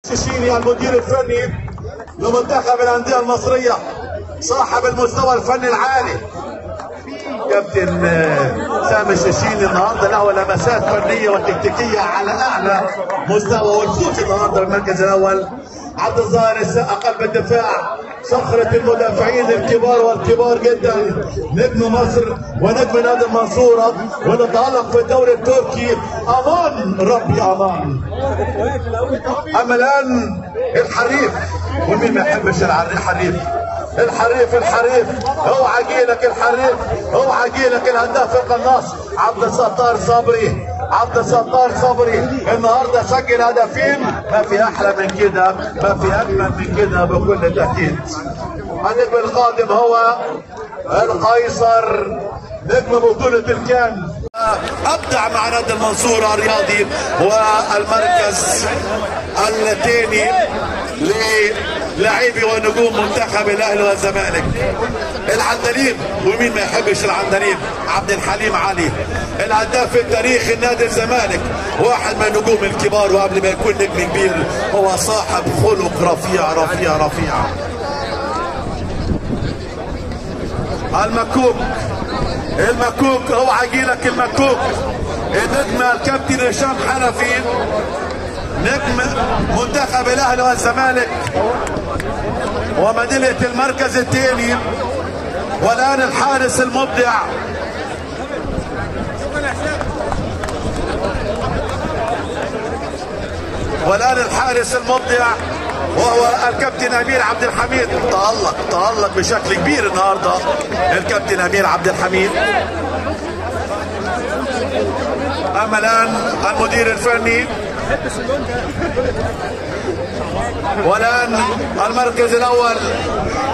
الشيني المدير الفني لمنتخب الانديه المصريه صاحب المستوى الفني العالي كابتن آه، سامي الششيني النهارده له لمسات فنيه وتكتيكيه على اعلى مستوى والفوز النهارده بالمركز الاول عبد الظاهر السقا قلب الدفاع صخرة المدافعين الكبار والكبار جدا نجم مصر ونجم نادي المنصورة ونتألق في الدوري التركي أمان ربي أمان أما الآن الحريف ومين ما يحبش العر- الحريف الحريف الحريف اوعى جيلك الحريف اوعى جيلك الهداف القناص عبد الستار صبري عبد الستار صبري النهارده سجل هدفين ما في احلى من كده ما في اجمل من كده بكل تاكيد النجم القادم هو القيصر نجم بطولة الكان ابدع مع نادي المنصورة الرياضي والمركز الثاني للاعبي ونجوم منتخب الاهلي والزمالك العندليب ومين ما يحبش العندليب عبد الحليم علي الهداف التاريخي نادي الزمالك واحد من النجوم الكبار وقبل ما يكون نجم كبير هو صاحب خلق رفيع رفيع رفيع المكوك المكوك اوعى يجيلك المكوك النجم الكابتن هشام حنفي نجم منتخب الاهلي والزمالك ومدينة المركز الثاني والان الحارس المبدع والان الحارس المبدع وهو الكابتن امير عبد الحميد تألق تألق بشكل كبير النهارده الكابتن امير عبد الحميد اما الان المدير الفني والان المركز الاول